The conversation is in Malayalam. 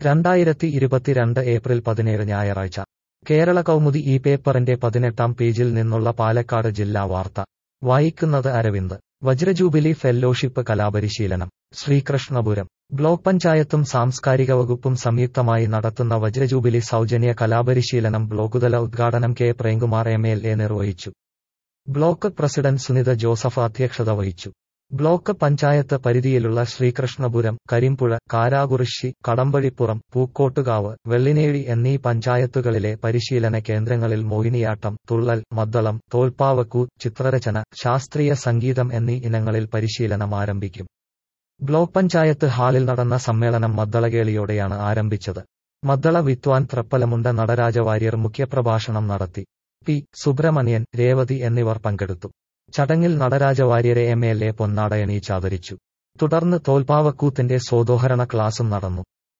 രണ്ടായിരത്തി ഇരുപത്തിരണ്ട് ഏപ്രിൽ പതിനേഴ് ഞായറാഴ്ച കേരള കൗമുദി ഈ പേപ്പറിന്റെ പതിനെട്ടാം പേജിൽ നിന്നുള്ള പാലക്കാട് ജില്ലാ വാർത്ത വായിക്കുന്നത് അരവിന്ദ് വജ്രജൂബിലി ഫെല്ലോഷിപ്പ് കലാപരിശീലനം ശ്രീകൃഷ്ണപുരം ബ്ലോക്ക് പഞ്ചായത്തും സാംസ്കാരിക വകുപ്പും സംയുക്തമായി നടത്തുന്ന വജ്രജൂബിലി സൗജന്യ കലാപരിശീലനം ബ്ലോക്കുതല ഉദ്ഘാടനം K Premkumar M L A നിർവഹിച്ചു ബ്ലോക്ക് പ്രസിഡന്റ് സുനിത ജോസഫ് അധ്യക്ഷത വഹിച്ചു ബ്ലോക്ക് പഞ്ചായത്ത് പരിധിയിലുള്ള ശ്രീകൃഷ്ണപുരം കരിമ്പുഴ കാരാകുറിശ്ശി കടമ്പഴിപ്പുറം പൂക്കോട്ടുകാവ് വെള്ളിനേഴി എന്നീ പഞ്ചായത്തുകളിലെ പരിശീലന കേന്ദ്രങ്ങളിൽ മോഹിനിയാട്ടം തുള്ളൽ മദ്ദളം തോൽപ്പാവക്കൂ ചിത്രരചന ശാസ്ത്രീയ സംഗീതം എന്നീ ഇനങ്ങളിൽ പരിശീലനം ആരംഭിക്കും ബ്ലോക്ക് പഞ്ചായത്ത് ഹാളിൽ നടന്ന സമ്മേളനം മദ്ദളകേളിയോടെയാണ് ആരംഭിച്ചത് മദ്ദള വിദ്വാൻ ത്രപ്പലമുണ്ട നടരാജവാര്യർ മുഖ്യപ്രഭാഷണം നടത്തി പി സുബ്രഹ്മണ്യൻ രേവതി എന്നിവർ പങ്കെടുത്തു ചടങ്ങിൽ നടരാജവാര്യരെ എം എൽ എ പൊന്നാടയണീച്ചാദരിച്ചു തുടർന്ന് തോൽപ്പാവക്കൂത്തിന്റെ സോദോഹരണ ക്ലാസും നടന്നു